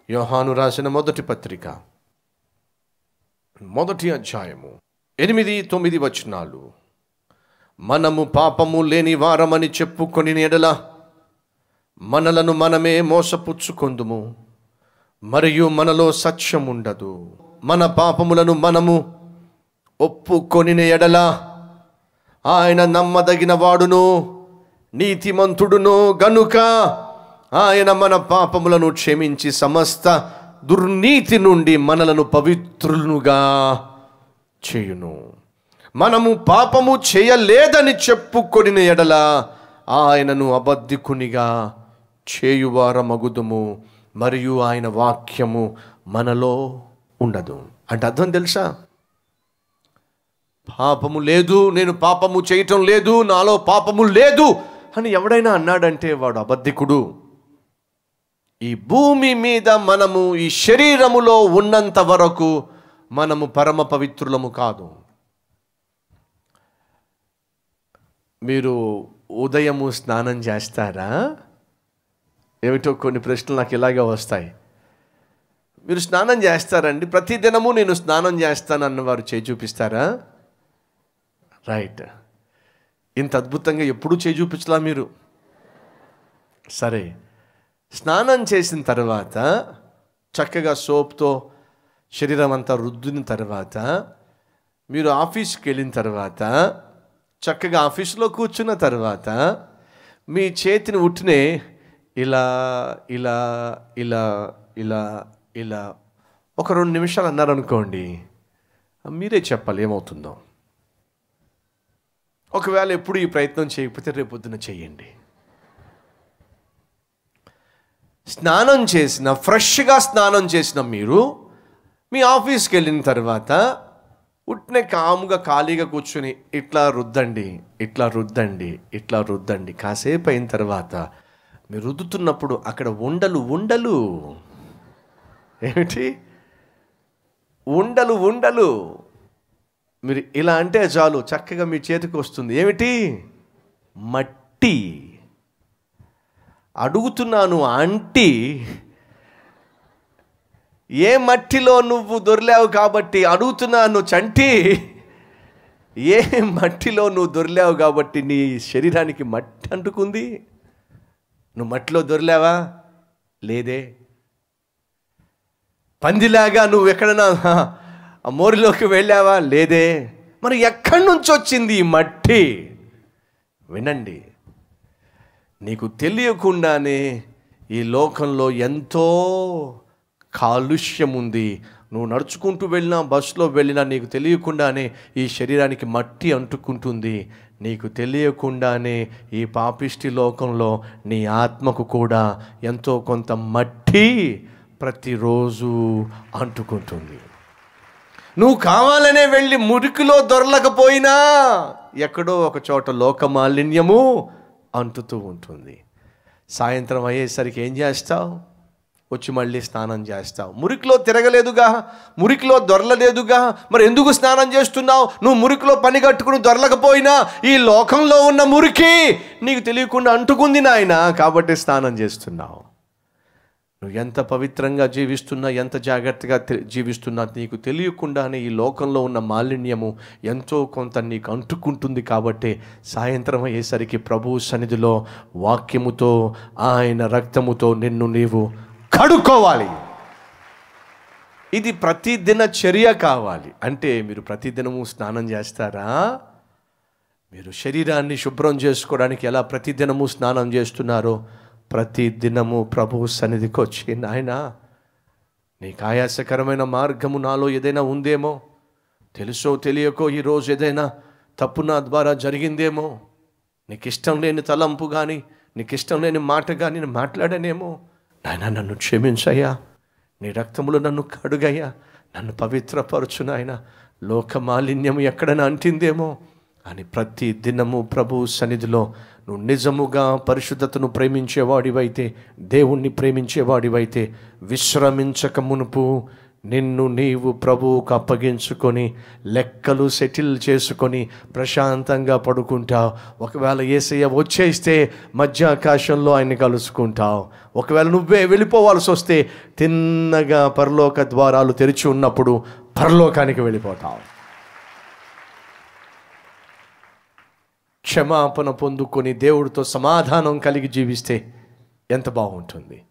యోహాను రాసిన మొదటి పత్రిక మొదటి అధ్యాయము ఎనిమిది తొమ్మిది వచనాలు మనము పాపము లేని వారమని చెప్పుకొని ఎడల మనలను మనమే మోసపుచ్చుకొందుము మరియు మనలో సత్యం ఉండదు మన పాపములను మనము ఒప్పుకొని ఎడల ఆయన నమ్మదగిన వాడును నీతిమంతుడును గనుక ఆయన మన పాపములను క్షమించి సమస్త దుర్నీతి నుండి మనలను పవిత్రులుగా చేయును మనము పాపము చేయలేదని చెప్పుకొనిన ఎడల ఆయనను అబద్ధికునిగా చేయువారమగుదుము మరియు ఆయన వాక్యము మనలో ఉండదు అంటే అర్థం తెలుసా పాపము లేదు నేను పాపము చేయటం లేదు నాలో పాపము లేదు అని ఎవడైనా అన్నాడంటే వాడు అబద్ధికుడు ఈ భూమి మీద మనము ఈ శరీరములో ఉన్నంత వరకు మనము పరమ పవిత్రులము కాదు మీరు ఉదయము స్నానం చేస్తారా ఏమిటో కొన్ని ప్రశ్నలు నాకు ఇలాగే వస్తాయి మీరు స్నానం చేస్తారండి ప్రతిదినము నేను స్నానం చేస్తాను అన్నవారు చేయి చూపిస్తారా రైట్ ఇంత అద్భుతంగా ఎప్పుడూ చేయి చూపించలా మీరు సరే స్నానం చేసిన తర్వాత చక్కగా సోప్తో శరీరం అంతా రుద్దిన తర్వాత మీరు ఆఫీస్కి వెళ్ళిన తర్వాత చక్కగా ఆఫీస్లో కూర్చున్న తర్వాత మీ చేతిని ఉట్టినే ఇలా ఇలా ఇలా ఇలా ఇలా ఒక రెండు నిమిషాలు అన్నారనుకోండి మీరే చెప్పాలి ఏమవుతుందో ఒకవేళ ఎప్పుడు ఈ ప్రయత్నం చేయకపోతే రేపొద్దున చేయండి స్నానం చేసిన ఫ్రెష్గా స్నానం చేసిన మీరు మీ ఆఫీస్కి వెళ్ళిన తర్వాత ఉట్నే కాముగా ఖాళీగా కూర్చుని ఇట్లా రుద్దండి ఇట్లా రుద్దండి ఇట్లా రుద్దండి కాసేపు అయిన తర్వాత మీరు రుద్దుతున్నప్పుడు అక్కడ ఉండలు ఉండలు ఏమిటి ఉండలు ఉండలు మీరు ఇలా అంటే చాలు చక్కగా మీ చేతికి వస్తుంది ఏమిటి మట్టి అడుగుతున్నాను ఆంటీ ఏ మట్టిలో నువ్వు దొరిలావు కాబట్టి అడుగుతున్నాను చంటి ఏ మట్టిలో నువ్వు దొరిలావు కాబట్టి నీ శరీరానికి మట్టి అంటుకుంది నువ్వు మట్టిలో దొరిలావా లేదే పందిలాగా నువ్వు ఎక్కడన్నా ఆ మోరిలోకి వెళ్ళావా లేదే మరి ఎక్కడి నుంచి వచ్చింది ఈ మట్టి వినండి నీకు తెలియకుండానే ఈ లోకంలో ఎంతో కాలుష్యం ఉంది నువ్వు నడుచుకుంటూ వెళ్ళినా బస్సులో వెళ్ళినా నీకు తెలియకుండానే ఈ శరీరానికి మట్టి అంటుకుంటుంది నీకు తెలియకుండానే ఈ పాపిష్టి లోకంలో నీ ఆత్మకు కూడా ఎంతో కొంత మట్టి ప్రతిరోజు అంటుకుంటుంది నువ్వు కావాలనే వెళ్ళి మురికిలో దొరలకపోయినా ఎక్కడో ఒక చోట లోక మాలిన్యము అంటుతూ ఉంటుంది సాయంత్రం అయ్యేసరికి ఏం చేస్తావు వచ్చి మళ్ళీ స్నానం చేస్తావు మురికిలో తిరగలేదుగా మురికిలో దొరలలేదుగా మరి ఎందుకు స్నానం చేస్తున్నావు నువ్వు మురికిలో పని కట్టుకుని దొరలకపోయినా ఈ లోకంలో ఉన్న మురికి నీకు తెలియకుండా అంటుకుంది నాయన కాబట్టి స్నానం చేస్తున్నావు నువ్వు ఎంత పవిత్రంగా జీవిస్తున్నా ఎంత జాగ్రత్తగా తె- జీవిస్తున్నా నీకు తెలియకుండానే ఈ లోకంలో ఉన్న మాలిన్యము ఎంతో కొంత నీకు అంటుకుంటుంది కాబట్టి సాయంత్రం అయ్యేసరికి ప్రభు సన్నిధిలో వాక్యముతో ఆయన రక్తముతో నిన్ను నీవు కడుక్కోవాలి ఇది ప్రతిదిన చర్య కావాలి అంటే మీరు ప్రతిదినము స్నానం చేస్తారా మీరు శరీరాన్ని శుభ్రం చేసుకోవడానికి ఎలా ప్రతిదినము స్నానం చేస్తున్నారో ప్రతిదినము ప్రభు సన్నిధికి వచ్చి నాయన నీకు ఆయాసకరమైన మార్గము నాలో ఏదైనా ఉందేమో తెలుసో తెలియకో ఈరోజు ఏదైనా తప్పు నా ద్వారా జరిగిందేమో నీకు ఇష్టం లేని తలంపు కానీ నీకు ఇష్టం లేని మాట కానీ నేను మాట్లాడానేమో నాయన నన్ను క్షమించయ్యా నీ రక్తములు నన్ను కడుగయ్యా నన్ను పవిత్రపరచు నాయన లోక మాలిన్యం ఎక్కడైనా అంటిందేమో అని ప్రతి దినము ప్రభు సన్నిధిలో నువ్వు నిజముగా పరిశుద్ధతను ప్రేమించేవాడివైతే దేవుణ్ణి ప్రేమించేవాడివైతే విశ్రమించక మునుపు నిన్ను నీవు ప్రభువుకు అప్పగించుకొని లెక్కలు సెటిల్ చేసుకొని ప్రశాంతంగా పడుకుంటావు ఒకవేళ ఏసయ్య వచ్చేస్తే మధ్య ఆకాశంలో ఆయన్ని కలుసుకుంటావు ఒకవేళ నువ్వే వెళ్ళిపోవాల్సి వస్తే తిన్నగా పరలోక ద్వారాలు తెరిచి ఉన్నప్పుడు పరలోకానికి వెళ్ళిపోతావు క్షమాపణ పొందుకొని దేవుడితో సమాధానం కలిగి జీవిస్తే ఎంత బాగుంటుంది